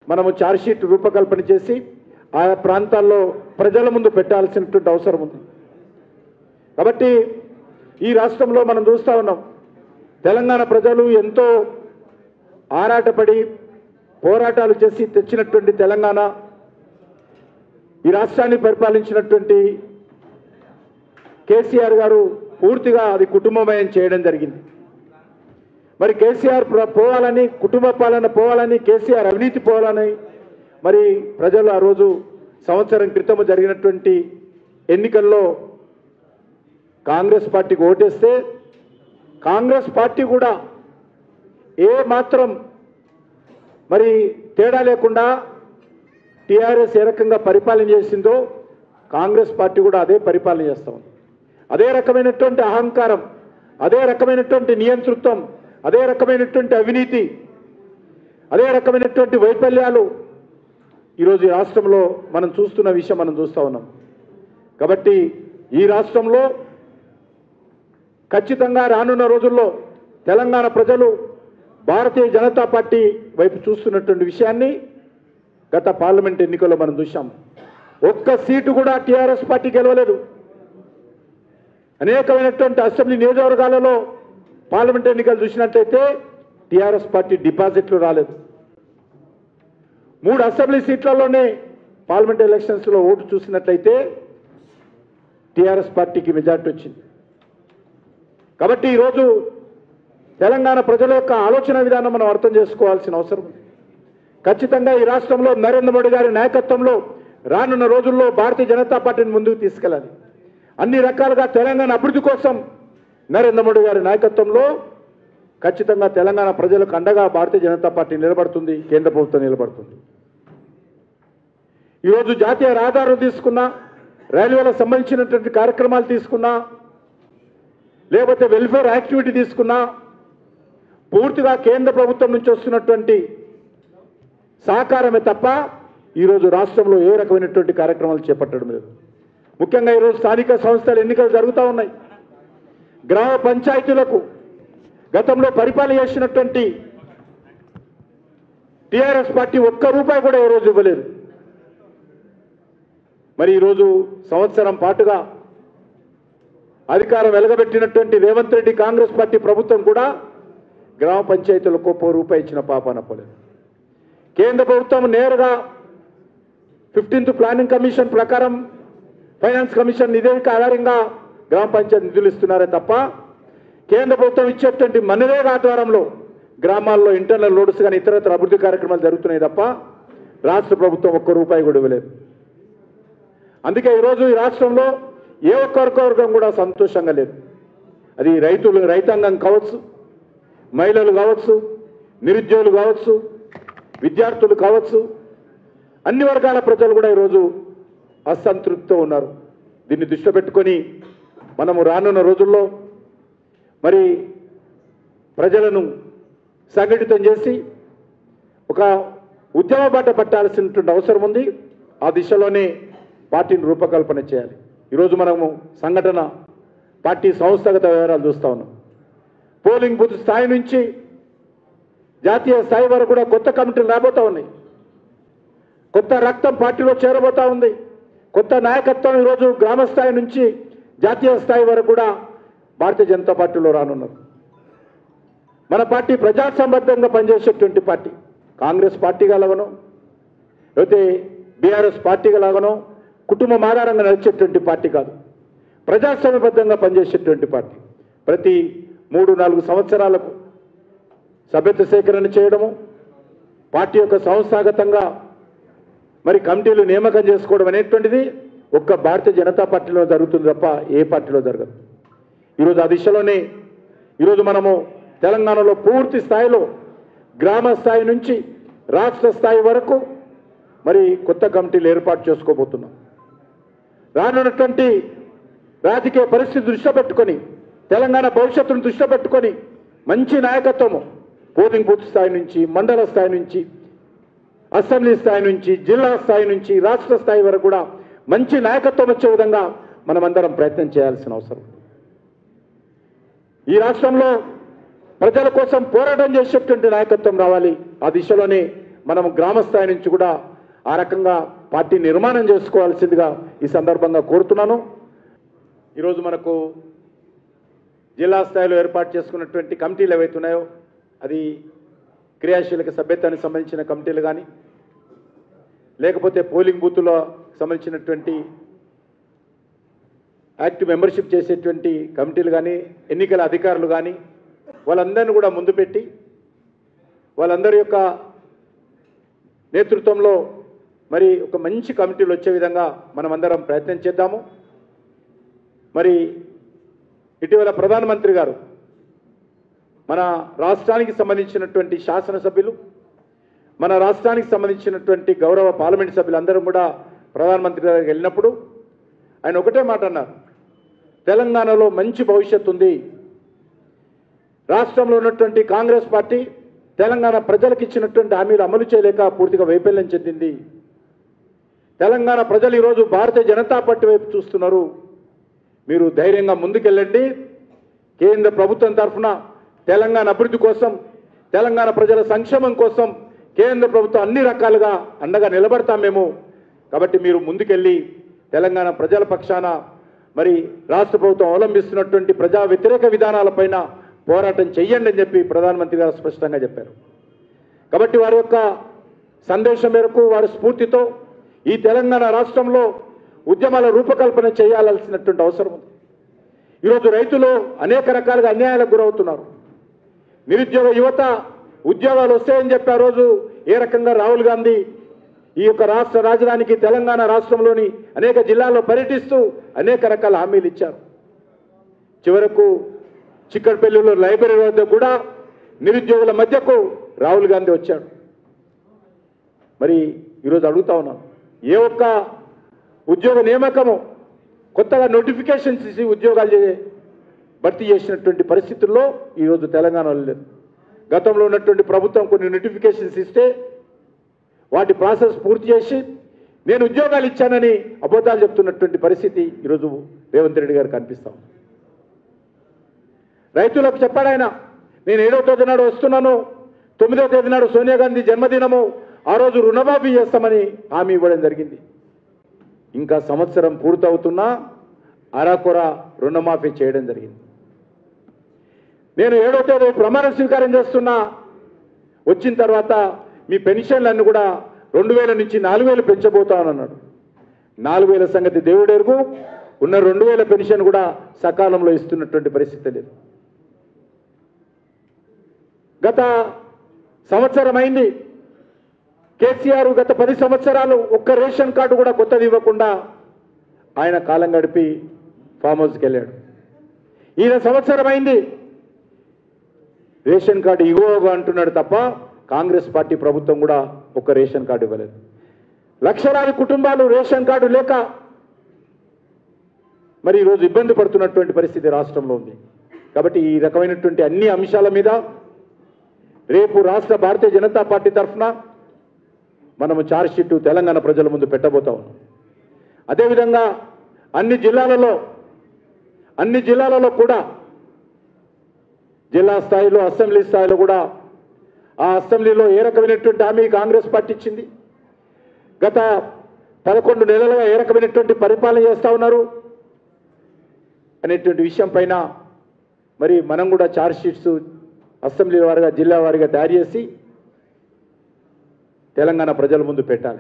మనము ఛార్జ్షీట్ రూపకల్పన చేసి ఆయా ప్రాంతాల్లో ప్రజల ముందు పెట్టాల్సినటువంటి అవసరం ఉంది కాబట్టి ఈ రాష్ట్రంలో మనం చూస్తూ ఉన్నాం తెలంగాణ ప్రజలు ఎంతో ఆరాటపడి పోరాటాలు చేసి తెచ్చినటువంటి తెలంగాణ ఈ రాష్ట్రాన్ని పరిపాలించినటువంటి కేసీఆర్ గారు పూర్తిగా అది కుటుంబమయం చేయడం జరిగింది మరి కేసీఆర్ ప్ర- పోవాలని కుటుంబ పాలన పోవాలని కేసీఆర్ అవినీతి పోవాలని మరి ప్రజలు ఆ రోజు సంవత్సరం క్రితం జరిగినటువంటి ఎన్నికల్లో కాంగ్రెస్ పార్టీకి ఓటేస్తే కాంగ్రెస్ పార్టీ కూడా ఏ మాత్రం మరి తేడా లేకుండా టీఆర్ఎస్ ఏ రకంగా పరిపాలన చేసిందో కాంగ్రెస్ పార్టీ కూడా అదే పరిపాలన చేస్తా ఉంది అదే రకమైనటువంటి అహంకారం అదే రకమైనటువంటి నియంతృత్వం అదే రకమైనటువంటి అవినీతి అదే రకమైనటువంటి వైఫల్యాలు ఈరోజు ఈ రాష్ట్రంలో మనం చూస్తున్న విషయం మనం చూస్తూ ఉన్నాం కాబట్టి ఈ రాష్ట్రంలో ఖచ్చితంగా రానున్న రోజుల్లో తెలంగాణ ప్రజలు భారతీయ జనతా పార్టీ వైపు చూస్తున్నటువంటి విషయాన్ని గత పార్లమెంట్ ఎన్నికల్లో మనం చూశాం ఒక్క సీటు కూడా టీఆర్ఎస్ పార్టీ గెలవలేదు అనేకమైనటువంటి అసెంబ్లీ నియోజకవర్గాలలో పార్లమెంట్ ఎన్నికలు చూసినట్లయితే టీఆర్ఎస్ పార్టీ డిపాజిట్లు రాలేదు మూడు అసెంబ్లీ సీట్లలోనే పార్లమెంట్ ఎలక్షన్స్లో ఓటు చూసినట్లయితే టీఆర్ఎస్ పార్టీకి మెజార్టీ వచ్చింది కాబట్టి ఈరోజు తెలంగాణ ప్రజల యొక్క ఆలోచన విధానం మనం అర్థం చేసుకోవాల్సిన అవసరం ఉంది ఖచ్చితంగా ఈ రాష్ట్రంలో నరేంద్ర మోడీ గారి నాయకత్వంలో రానున్న రోజుల్లో భారతీయ జనతా పార్టీని ముందుకు తీసుకెళ్ళాలి అన్ని రకాలుగా తెలంగాణ అభివృద్ధి కోసం నరేంద్ర మోడీ గారి నాయకత్వంలో ఖచ్చితంగా తెలంగాణ ప్రజలకు అండగా భారతీయ జనతా పార్టీ నిలబడుతుంది కేంద్ర ప్రభుత్వం నిలబడుతుంది ఈరోజు జాతీయ రహదారులు తీసుకున్నా రైల్వేలకు సంబంధించినటువంటి కార్యక్రమాలు తీసుకున్నా లేకపోతే వెల్ఫేర్ యాక్టివిటీ తీసుకున్నా పూర్తిగా కేంద్ర ప్రభుత్వం నుంచి వస్తున్నటువంటి సహకారమే తప్ప ఈరోజు రాష్ట్రంలో ఏ రకమైనటువంటి కార్యక్రమాలు చేపట్టడం లేదు ముఖ్యంగా ఈరోజు స్థానిక సంస్థల ఎన్నికలు జరుగుతూ ఉన్నాయి గ్రామ పంచాయతీలకు గతంలో పరిపాలన చేసినటువంటి టీఆర్ఎస్ పార్టీ ఒక్క రూపాయి కూడా ఈ రోజు ఇవ్వలేదు మరి ఈరోజు సంవత్సరం పాటుగా అధికారం వెలగబెట్టినటువంటి రేవంత్ రెడ్డి కాంగ్రెస్ పార్టీ ప్రభుత్వం కూడా గ్రామ పంచాయతీలకు ఒక్కో రూపాయి ఇచ్చిన పాపాన పోలేదు కేంద్ర ప్రభుత్వం నేరుగా ఫిఫ్టీన్త్ ప్లానింగ్ కమిషన్ ప్రకారం ఫైనాన్స్ కమిషన్ నివేదిక ఆధారంగా గ్రామ పంచాయతీ నిధులు ఇస్తున్నారే తప్ప కేంద్ర ప్రభుత్వం ఇచ్చేటువంటి మనరేగా ఆధ్వర్యంలో గ్రామాల్లో ఇంటర్నల్ లోడ్స్ కానీ ఇతరత్ర అభివృద్ధి కార్యక్రమాలు జరుగుతున్నాయి తప్ప రాష్ట్ర ప్రభుత్వం ఒక్క రూపాయి కూడా ఇవ్వలేదు అందుకే ఈరోజు ఈ రాష్ట్రంలో ఏ ఒక్క వర్గం కూడా సంతోషంగా లేదు అది రైతులు రైతాంగం కావచ్చు మహిళలు కావచ్చు నిరుద్యోగులు కావచ్చు విద్యార్థులు కావచ్చు అన్ని వర్గాల ప్రజలు కూడా ఈరోజు అసంతృప్తితో ఉన్నారు దీన్ని దృష్టిలో పెట్టుకొని మనము రానున్న రోజుల్లో మరి ప్రజలను సంఘటితం చేసి ఒక ఉద్యమ బాట పట్టాల్సినటువంటి అవసరం ఉంది ఆ దిశలోనే పార్టీని రూపకల్పన చేయాలి ఈరోజు మనము సంఘటన పార్టీ సంస్థాగత వివరాలు చూస్తా ఉన్నాం పోలింగ్ బూత్ స్థాయి నుంచి జాతీయ స్థాయి వరకు కూడా కొత్త కమిటీలు రాబోతా ఉన్నాయి కొత్త రక్తం పార్టీలో చేరబోతా ఉంది కొత్త నాయకత్వం ఈరోజు గ్రామ స్థాయి నుంచి జాతీయ స్థాయి వరకు కూడా భారతీయ జనతా పార్టీలో రానున్నారు మన పార్టీ ప్రజాసంబద్ధంగా పనిచేసేటువంటి పార్టీ కాంగ్రెస్ పార్టీగా లాగనో లేకపోతే బీఆర్ఎస్ పార్టీగా లాగనో కుటుంబం ఆధారంగా నడిచేటువంటి పార్టీ కాదు ప్రజాస్వామ్యబద్ధంగా పనిచేసేటువంటి పార్టీ ప్రతి మూడు నాలుగు సంవత్సరాలకు సభ్యత్వ సేకరణ చేయడము పార్టీ యొక్క సంస్థాగతంగా మరి కమిటీలు నియామకం చేసుకోవడం అనేటువంటిది ఒక్క భారతీయ జనతా పార్టీలో జరుగుతుంది తప్ప ఏ పార్టీలో జరగదు ఈరోజు ఆ దిశలోనే ఈరోజు మనము తెలంగాణలో పూర్తి స్థాయిలో గ్రామ స్థాయి నుంచి రాష్ట్ర స్థాయి వరకు మరి కొత్త కమిటీలు ఏర్పాటు చేసుకోబోతున్నాం రానున్నటువంటి రాజకీయ పరిస్థితి దృష్టిలో పెట్టుకొని తెలంగాణ భవిష్యత్తును దృష్టిలో పెట్టుకొని మంచి నాయకత్వము పోలింగ్ బూత్ స్థాయి నుంచి మండల స్థాయి నుంచి అసెంబ్లీ స్థాయి నుంచి జిల్లా స్థాయి నుంచి రాష్ట్ర స్థాయి వరకు కూడా మంచి నాయకత్వం వచ్చే విధంగా మనమందరం ప్రయత్నం చేయాల్సిన అవసరం ఉంది. ఈ రాష్ట్రంలో ప్రజల కోసం పోరాటం చేసేటువంటి నాయకత్వం రావాలి ఆ దిశలోనే మనం గ్రామ స్థాయి నుంచి కూడా ఆ రకంగా పార్టీ నిర్మాణం చేసుకోవాల్సిందిగా ఈ సందర్భంగా కోరుతున్నాను ఈరోజు మనకు జిల్లా స్థాయిలో ఏర్పాటు చేసుకున్నటువంటి కమిటీలు ఏవైతే ఉన్నాయో అది క్రియాశీలక సభ్యత్వానికి సంబంధించిన కమిటీలు కానీ లేకపోతే పోలింగ్ బూత్లో సంబంధించినటువంటి యాక్టివ్ మెంబర్షిప్ చేసేటువంటి కమిటీలు కానీ ఎన్నికల అధికారులు కానీ వాళ్ళందరినీ కూడా ముందు పెట్టి వాళ్ళందరి యొక్క నేతృత్వంలో మరి ఒక మంచి కమిటీలు వచ్చే విధంగా మనమందరం ప్రయత్నం చేద్దాము మరి ఇటీవల ప్రధానమంత్రి గారు మన రాష్ట్రానికి సంబంధించినటువంటి శాసనసభ్యులు మన రాష్ట్రానికి సంబంధించినటువంటి గౌరవ పార్లమెంట్ సభ్యులందరం కూడా ప్రధానమంత్రి గారికి వెళ్ళినప్పుడు ఆయన ఒకటే మాట అన్నారు తెలంగాణలో మంచి భవిష్యత్తు ఉంది రాష్ట్రంలో ఉన్నటువంటి కాంగ్రెస్ పార్టీ తెలంగాణ ప్రజలకు ఇచ్చినటువంటి హామీలు అమలు చేయలేక పూర్తిగా వైఫల్యం చెందింది తెలంగాణ ప్రజలు ఈరోజు భారతీయ జనతా పార్టీ వైపు చూస్తున్నారు మీరు ధైర్యంగా ముందుకెళ్ళండి కేంద్ర ప్రభుత్వం తరఫున తెలంగాణ అభివృద్ధి కోసం తెలంగాణ ప్రజల సంక్షేమం కోసం కేంద్ర ప్రభుత్వం అన్ని రకాలుగా అండగా నిలబడతాం మేము కాబట్టి మీరు ముందుకెళ్ళి తెలంగాణ ప్రజల పక్షాన మరి రాష్ట్ర ప్రభుత్వం అవలంబిస్తున్నటువంటి ప్రజా వ్యతిరేక విధానాలపైన పోరాటం చెయ్యండి అని చెప్పి ప్రధానమంత్రి గారు స్పష్టంగా చెప్పారు కాబట్టి వారి యొక్క సందేశం మేరకు వారి స్ఫూర్తితో ఈ తెలంగాణ రాష్ట్రంలో ఉద్యమాల రూపకల్పన చేయాల్సినటువంటి అవసరం ఉంది ఈరోజు రైతులు అనేక రకాలుగా అన్యాయాలకు గురవుతున్నారు నిరుద్యోగ యువత ఉద్యోగాలు వస్తాయని చెప్పి ఆ రోజు ఏ రకంగా రాహుల్ గాంధీ ఈ యొక్క రాష్ట్ర రాజధానికి తెలంగాణ రాష్ట్రంలోని అనేక జిల్లాల్లో పర్యటిస్తూ అనేక రకాల హామీలు ఇచ్చారు చివరకు చిక్కడపల్లిలో లైబ్రరీ వద్ద కూడా నిరుద్యోగుల మధ్యకు రాహుల్ గాంధీ వచ్చాడు మరి ఈరోజు అడుగుతా ఉన్నాను ఏ ఒక్క ఉద్యోగ నియామకము కొత్తగా నోటిఫికేషన్స్ ఇచ్చి ఉద్యోగాలు చే- భర్తీ చేసినటువంటి పరిస్థితుల్లో ఈరోజు తెలంగాణలో లేదు గతంలో ఉన్నటువంటి ప్రభుత్వం కొన్ని నోటిఫికేషన్స్ ఇస్తే వాటి ప్రాసెస్ పూర్తి చేసి నేను ఉద్యోగాలు ఇచ్చానని అబద్ధాలు చెప్తున్నటువంటి పరిస్థితి ఈరోజు రేవంత్ రెడ్డి గారు కనిపిస్తాం రైతులకు చెప్పాడు ఆయన నేను ఏడవ తేదీ నాడు వస్తున్నాను తొమ్మిదవ తేదీ నాడు సోనియా గాంధీ జన్మదినము ఆ రోజు రుణమాఫీ చేస్తామని హామీ ఇవ్వడం జరిగింది ఇంకా సంవత్సరం పూర్తవుతున్నా అరాకొర రుణమాఫీ చేయడం జరిగింది నేను ఏడవ తేదీ ప్రమాణ స్వీకారం చేస్తున్నా వచ్చిన తర్వాత మీ పెన్షన్లన్నీ కూడా రెండు వేల నుంచి నాలుగు వేలు పెంచబోతానన్నాడు నాలుగు వేల సంగతి దేవుడెరుగు ఉన్న రెండు వేల పెన్షన్ కూడా సకాలంలో ఇస్తున్నటువంటి పరిస్థితి లేదు గత సంవత్సరం అయింది కేసీఆర్ గత పది సంవత్సరాలు ఒక్క రేషన్ కార్డు కూడా కొత్తది ఇవ్వకుండా ఆయన కాలం గడిపి ఫామ్ హౌస్కి వెళ్ళాడు ఈయన సంవత్సరం అయింది రేషన్ కార్డు ఇవ్వగా అంటున్నాడు తప్ప కాంగ్రెస్ పార్టీ ప్రభుత్వం కూడా ఒక్క రేషన్ కార్డు ఇవ్వలేదు లక్షలాది కుటుంబాలు రేషన్ కార్డు లేక మరి ఈరోజు ఇబ్బంది పడుతున్నటువంటి పరిస్థితి రాష్ట్రంలో ఉంది కాబట్టి ఈ రకమైనటువంటి అన్ని అంశాల మీద రేపు రాష్ట్ర భారతీయ జనతా పార్టీ తరఫున మనము ఛార్జ్షీట్ తెలంగాణ ప్రజల ముందు పెట్టబోతా ఉన్నాం అదేవిధంగా అన్ని జిల్లాలలో అన్ని జిల్లాలలో కూడా జిల్లా స్థాయిలో అసెంబ్లీ స్థాయిలో కూడా ఆ అసెంబ్లీలో ఏ రకమైనటువంటి హామీ కాంగ్రెస్ పార్టీ ఇచ్చింది గత పదకొండు నెలలుగా ఏ రకమైనటువంటి పరిపాలన చేస్తా ఉన్నారు అనేటువంటి విషయం పైన మరి మనం కూడా ఛార్జ్ షీట్స్ అసెంబ్లీ వారిగా జిల్లా వారిగా తయారు చేసి తెలంగాణ ప్రజల ముందు పెట్టాలి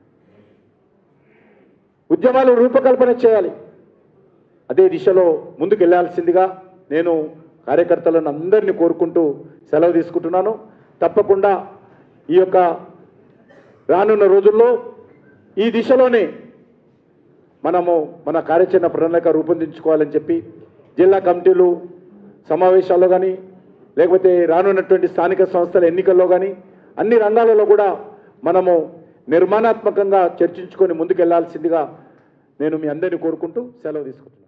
ఉద్యమాలు రూపకల్పన చేయాలి అదే దిశలో ముందుకు వెళ్ళాల్సిందిగా నేను కార్యకర్తలను అందరినీ కోరుకుంటూ సెలవు తీసుకుంటున్నాను తప్పకుండా ఈ యొక్క రానున్న రోజుల్లో ఈ దిశలోనే మనము మన కార్యాచరణ ప్రణాళిక రూపొందించుకోవాలని చెప్పి జిల్లా కమిటీలు సమావేశాల్లో కానీ లేకపోతే రానున్నటువంటి స్థానిక సంస్థల ఎన్నికల్లో కానీ అన్ని రంగాలలో కూడా మనము నిర్మాణాత్మకంగా చర్చించుకొని ముందుకెళ్లాల్సిందిగా నేను మీ అందరినీ కోరుకుంటూ సెలవు తీసుకుంటున్నాను